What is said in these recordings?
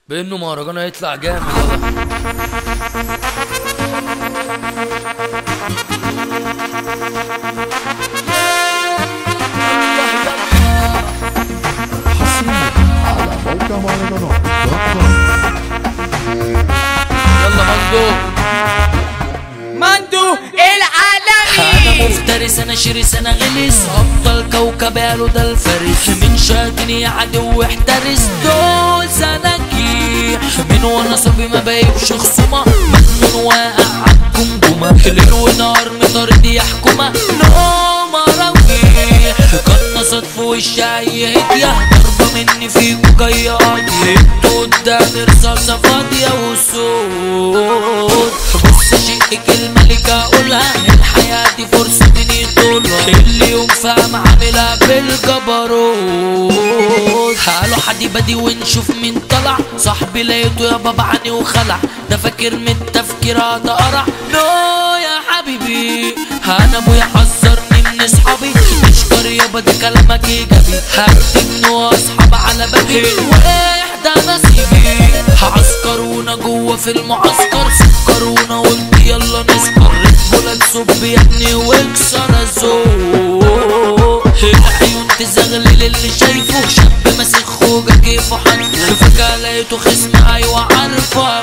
بانه مهرجان هيطلع جامد والله حصريا على موقع مهرجانات دوت كوم. يلا مندو مندو انا العالمي مفترس انا شرس انا غلس افضل كوكب قالوا ده الفارس من شاتني يا عدو احترس دول سناكي من وانا صبي ما بايبش خصومة مجنون واقع عالجمجمة ليل ونهار مطارد يحكمة نوم راوي كنا صدف وش اي هدية ضربة مني فيكو جاية قاضية انتوا قدامي رصاصة فاضية وصوت بص شيء كلمة لك اقولها الحياة دي فرصة مني طولها اللي يوم فاهم عاملها بالجبروت قالوا حدي بدي ونشوف مين طلع صاحبي لقيته يا بابا عني وخلع ده فاكر من التفكير هذا قرع نو يا حبيبي انا ابويا حذرني من اصحابي اشكر يابا ده كلامك ايجابي هكتب اصحاب على بابي واحدى نصيبي عسكرونا جوه في المعسكر سكرونا قلت يلا نسكر رجولة تصب يا ابني واكسر الذوق العيون تزغلل اللي شايفه شاب ماسك خوجة كيفه حنفه فجأة لقيته خصم ايوه عارفه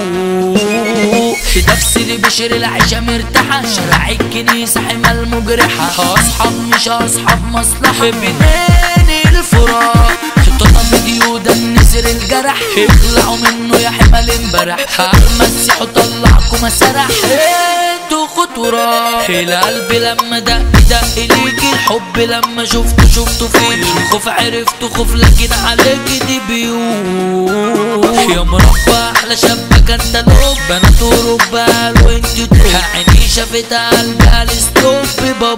افوق نفسي بشر العيشة مرتاحة شارع الكنيسة حمى المجرحة اصحاب مش اصحاب مصلحة بناني الفراق طلع فيديو ده النسر الجرح اخلعوا منه يا حمال امبارح هتمسحوا طلعكم مسرح انتوا خطورة القلب لما دق دق ليكي الحب لما شفته شفته فيك الخوف عرفته خوف لكن عليك دي بيوت يا مربى احلى شبك انت لوب بنات اوروبا وانت تروح عيني شافتها قلبها الستوب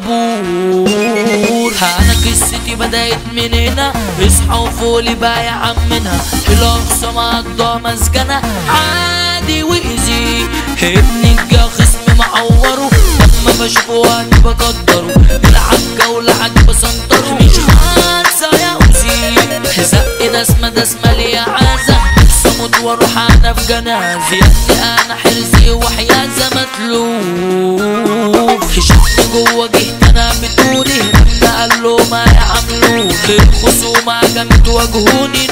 بابور انا قصتي بدأت من هنا اصحى وفولي بقى يا عمنا الاقصى مقضى مسجنة عادي وايزي ابني جا خصمي معوره لما بشوفه وقت بقدره بلعب جولة عجب بسنطره مش هنسى يا اوزي زق دسمة دسمة ليا عازة صمت واروح انا في جنازة يا ابني انا حرزي وحيازة متلوف شفت جوه جهت انا بتقولي لما قال له ما يعملوه الخصومة جامد واجهوني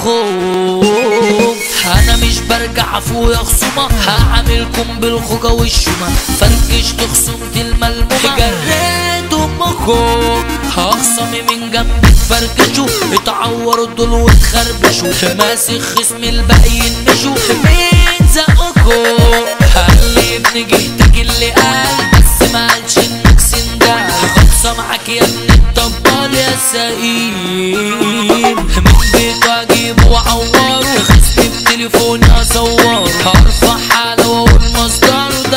نخوف انا مش برجع فوق يا خصومة هعملكم بالخوجة والشومة فركشت خصومتي الملمومة جريت امكم هخصمي من جنبي تفركشوا اتعوروا دول واتخربشوا ماسك خصمي الباقيين مشوا مين زقكم قال لي ابن جهتك اللي قال بس ما قالش انك سندال خلصة معاك يا ابن الطبال يا سئيم من بيته اجيبه واعوره خصمي بتليفوني اصوره هرفع حاله واقول مصدره ده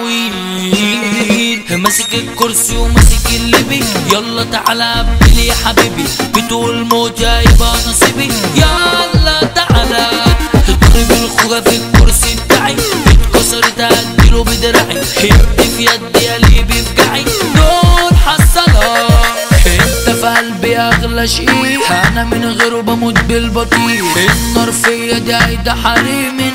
عويل ماسك الكرسي وماسك الليبي يلا تعالى قبلي يا حبيبي بتقول موت يا يبقى نصيبي يلا تعالى اضرب الخوجة في الكرسي بتاعي اتكسرت هديله بدراعي يدي في يدي يا ليبي في جعي دول حصلها انت في قلبي اغلى شيء انا من غيره بموت بالبطيء النار فيا دي عايدة حريم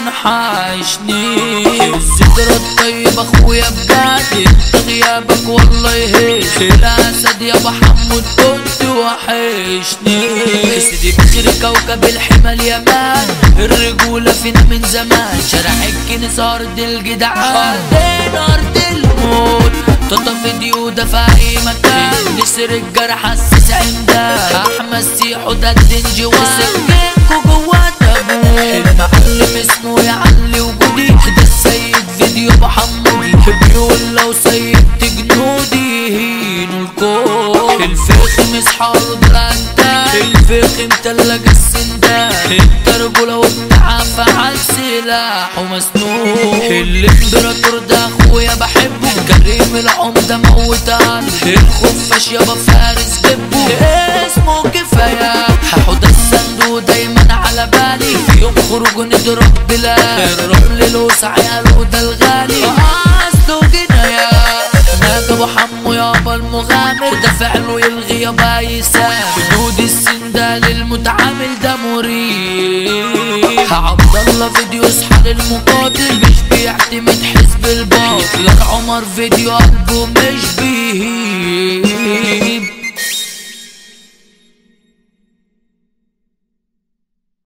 حاشني الذكرى الطيبة اخويا بجد انت غيابك والله يهش الاسد يا محمود كنت وحشني سيدي بخير كوكب الحمل يا مان الرجولة فينا من زمان شارع الكنيسة ارض الجدعان ارض الموت تطف فيديو ده في اي مكان نسر الجرح حسس عندها احمد سيحو ده الدنجي وسكنكو جوا تابوت المعلم اسمه يعلي وجودي ده السيد فيديو محمودي بيقول لو سيبت جنودي يهينوا الكون الفخم اصحابه ده الفخم متلج السندان انت رجولة والتعافى على السلاح ومسنون الامبراطور ده اخويا بحبه كريم العمدة موت قلبي الخفاش يابا فارس جبه اسمه كفاية هحط الصندوق دايما على بالي في يوم خروج نضرب بلاد الرمل الوسع يا ده الغالي اصله جناية ناجي ابو حمو يابا المغامر ده فعله يلغي يابا يسام جنود السندال المتعامل ده مريب عبد الله فيديو اسحل المقاتل مش بيعتمد حزب الباطل عمر فيديو قلبه مش بيه